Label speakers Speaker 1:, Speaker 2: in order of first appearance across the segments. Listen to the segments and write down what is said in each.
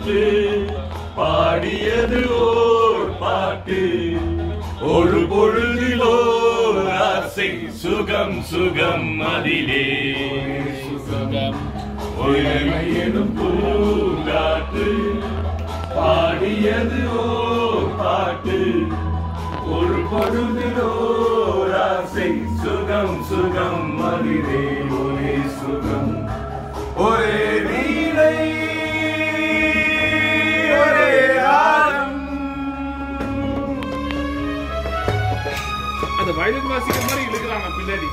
Speaker 1: காற்று பாடியது ஓர் பாட்டு ஒரு பொழுதிலோ ஆசை சுகம் சுகம் அதிலே சுகம் ஒருமையெனும் பூங்காற்று பாடியது ஓர் பாட்டு ஒரு பொழுதிலோ ஆசை சுகம் சுகம் அதிலே ஒரே சுகம் ஒரே வீணை ஒரே ராகம்
Speaker 2: அந்த வயலின் வாசிக்கிற மாதிரி இழுக்கிறாங்க பின்னாடி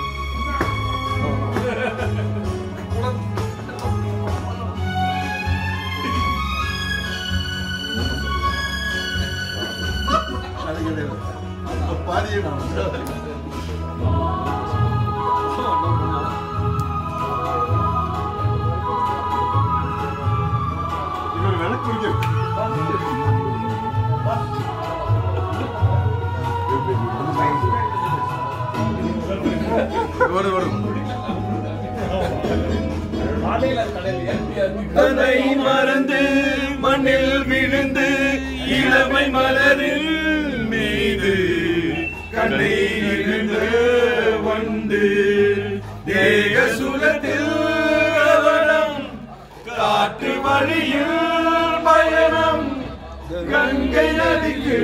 Speaker 1: தன்னை மறந்து மண்ணில் விழுந்து இளமை மலரில் மீது கண்ணை இழுந்து வந்து தேக சுகத்தில் கவனம் காற்று வழியில் பயணம் கங்கை நதிக்கு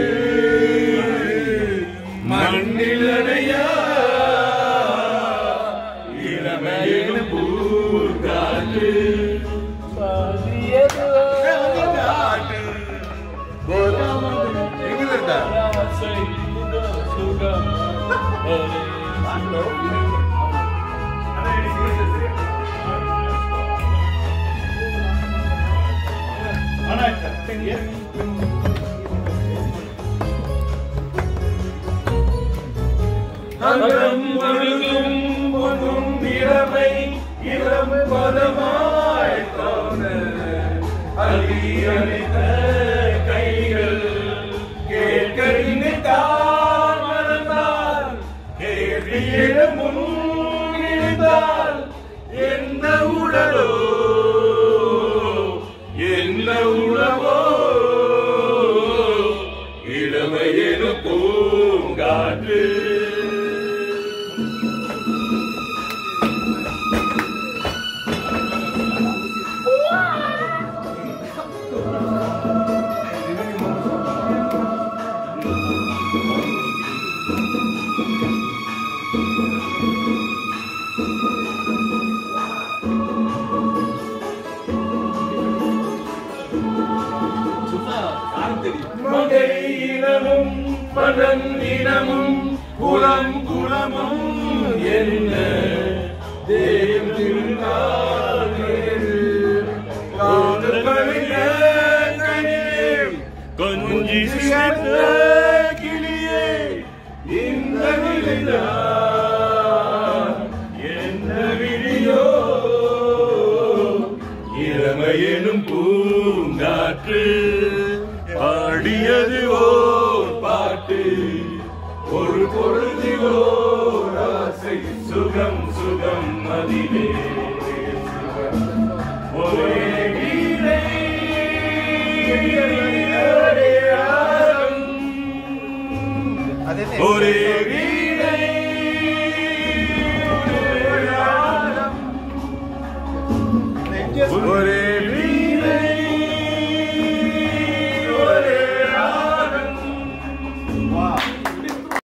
Speaker 1: மண்ணில் அடையா இளமையின் பூங்காற்று காற்று. எங்க இருக்கா? அகம் ஒழுகும் பொதும் இளமை இளம் பதமாய் தோண அலி அளித்த கைகள் கேட்க நினைத்தால் மறந்தால் கேள்வியிட முன் இழுத்தால் என்ன உடலோ என்ன உணவோ இளமையெனு பூங்காற்று மகை இனமும் மகன் இனமும் குலம் குலமும் என்ன தேவம் திருநாள் வேறு. காதல் கவிஞ கனியே, கொஞ்சி சேர்ந்த கிளியே இந்த நிலைதான் என்ன விழியோ இளமையெனும் பூங்காற்று பாடியது ஓர் பாட்டு ஒரு பொழுதிலோ ஆசை சுகம் சுகம் அதிலே சுகம். ஒரே வீணை, ஒரே ராகம். ஒரே வீணை ஒரே ராகம். ஒரே வீணை